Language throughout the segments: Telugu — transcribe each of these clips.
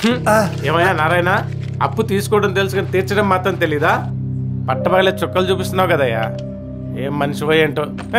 ఏమయ్యా నారాయణ అప్పు తీసుకోవడం తెలుసు కానీ తీర్చడం మాత్రం తెలీదా పట్టబగలే చుక్కలు చూపిస్తున్నావు కదయ్యా ఏం మనిషి ఏంటో హే?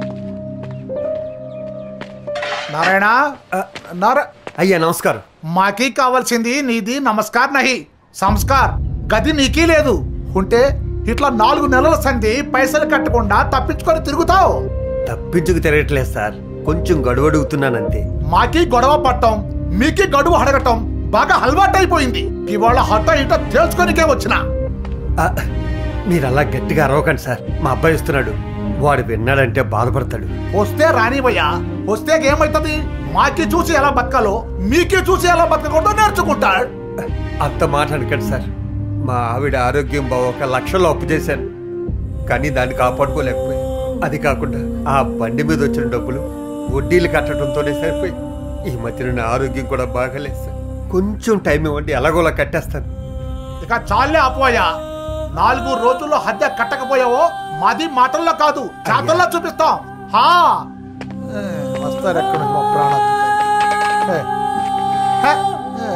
నారాయణ నార అయ్యా నమస్కారం మాకీ కావాల్సింది నీది నమస్కార్ నహి సంస్కార్ గది నీకీ లేదు ఉంటే ఇట్లా నాలుగు నెలల సంధి పైసలు కట్టకుండా తప్పించుకొని తిరుగుతావు తప్పించుకు తిరగట్లేదు సార్ కొంచెం గడువు అడుగుతున్నానంతే మాకీ గొడవ పట్టం మీకీ గడువు అడగటం బాగా అలవాటైపోయింది ఇవాళ హఠ ఇట తేల్చుకొనికే వచ్చిన ఆ, మీరు అలా గట్టిగా అరవకండి సార్ మా అబ్బాయి వస్తున్నాడు వాడు విన్నాడంటే బాధపడతాడు వస్తే రానివయ్యా వస్తే ఏమైతుంది మాకి చూసి ఎలా బతకాలో మీకే చూసి ఎలా బతకకూడదో నేర్చుకుంటాడు అంత మాట అనకండి సార్ మా ఆవిడ ఆరోగ్యం బాగోక లక్షల్లో అప్పు చేశాను కానీ దాన్ని కాపాడుకోలేకపోయి అది కాకుండా ఆ బండి మీద వచ్చిన డబ్బులు వడ్డీలు కట్టడంతోనే సరిపోయి ఈ మధ్యన నా ఆరోగ్యం కూడా బాగాలేదు సార్ కొంచెం టైం ఇవ్వండి ఎలాగోలా కట్టేస్తాను ఇక చాలే ఆపోయా నాలుగు రోజుల్లో హద్ద కట్టకపోయావో మాది మాటల్లో కాదు చేతల్లో చూపిస్తాం హా ఏ, వస్తారు ఎక్కడ మా ప్రాణం ఏ, హే, ఏ.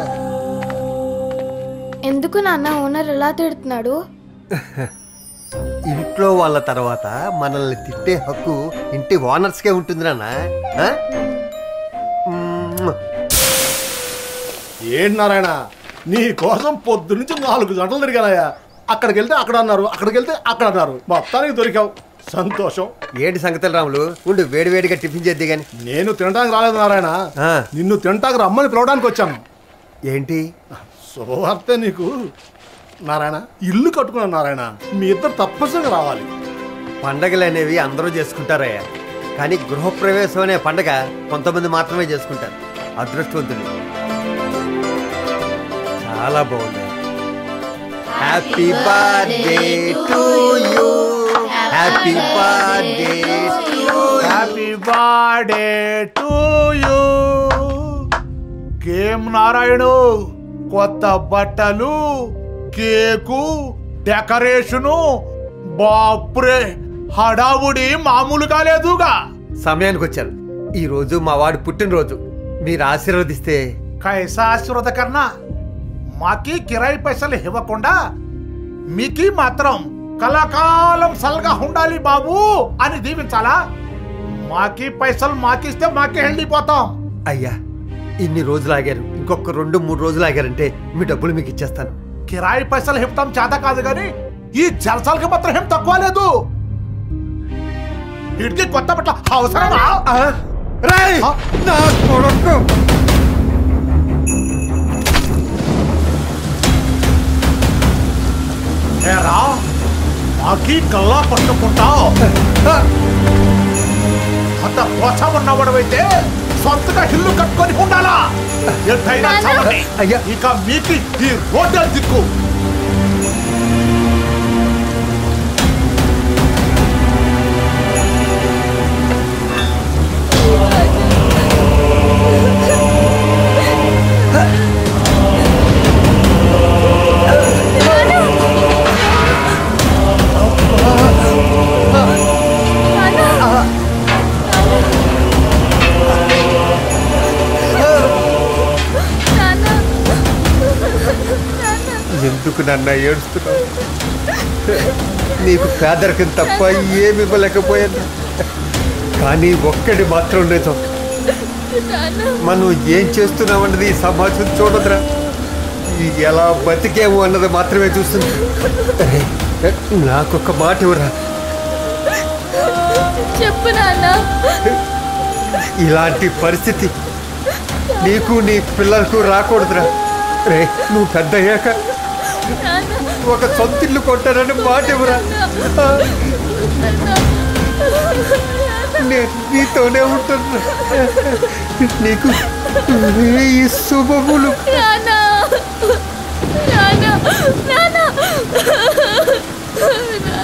ఎందుకు నాన్న ఓనర్ ఎలా తిడుతున్నాడు ఇంట్లో వాళ్ళ తర్వాత మనల్ని తిట్టే హక్కు ఇంటి ఓనర్స్కే ఉంటుంది నాన్న ఆ? మ్మ్. ఏంటి నారాయణ నీ కోసం పొద్దు నుంచి నాలుగు గంటలు తిరిగానయ్యా అక్కడికి వెళ్తే అక్కడ అన్నారు అక్కడికి వెళ్తే అక్కడ అన్నారు మొత్తానికి దొరికావు సంతోషం ఏంటి సంగతులు రాములు ఉండు వేడివేడిగా టిఫిన్ చేద్ది గాని నేను తినడానికి రాలేదు నారాయణ ఆ. నిన్ను తినటానికి రమ్మని పిలవడానికి వచ్చాను ఏంటి శుభవార్తే నీకు నారాయణ ఇల్లు కట్టుకున్నాను నారాయణ మీ ఇద్దరు తప్పనిసరిగా రావాలి పండగలు అనేవి అందరూ చేసుకుంటారయ్యా కానీ గృహప్రవేశం అనే పండగ కొంతమంది మాత్రమే చేసుకుంటారు అదృష్టవంతులు చాలా బాగుంది happy birthday to you happy birthday happy birthday to you కేం నారాయణు కొత్త బట్టలు కేకు డెకరేషను బాప్రే హడావుడి మామూలుగా లేదుగా సమయానికి వచ్చారు ఈ రోజు మా వాడి పుట్టినరోజు మీరు ఆశీర్వదిస్తే కైసా ఆశీర్వద కన్నా మాకి కిరాయి పైసలు ఇవ్వకుండా మీకి మాత్రం కలకాలం సల్గా ఉండాలి బాబు అని దీవించాలా మాకి పైసలు మాకిస్తే మాకి వెళ్ళిపోతాం అయ్యా ఇన్ని రోజులు ఆగారు ఇంకొక రెండు మూడు రోజులు ఆగారంటే మీ డబ్బులు మీకు ఇచ్చేస్తాను కిరాయి పైసలు ఇవ్వటం చేత కాదు గాని ఈ జలసాలకి మాత్రం ఏం తక్కువ లేదు వీటికి కొత్త బట్ట అవసరమా రేయ్! ఆ? నా కొడుకు! ఏరా మాకి కల్లా పట్టుకుంటావు అంత పోస ఉన్నవాడవైతే సొంతగా ఇల్లు కట్టుకొని ఉండాలా ఎంతైనా చాలండి అయ్యా. ఇక మీకు ఈ రోడ్డు దిక్కు ఎందుకు నన్న ఏడుస్తున్నావు నీకు పేదరికం తప్ప ఏమి ఇవ్వలేకపోయాను కానీ ఒక్కడి మాత్రం నిజం మనం ఏం చేస్తున్నామన్నది ఈ సమాజం చూడదురా ఈ ఎలా బతికేము అన్నది మాత్రమే చూస్తుంది అరే, నాకొక మాట ఇవ్వరా చెప్పు నాన్న ఇలాంటి పరిస్థితి నీకు నీ పిల్లలకు రాకూడదురా రే నువ్వు పెద్ద అయ్యాక ఒక సొంత ఇల్లు కొంటానని మాట ఇవ్వరా నేను నీతోనే ఉంటాను నీకు ఈ శుభములు నాన్న నాన్న నాన్న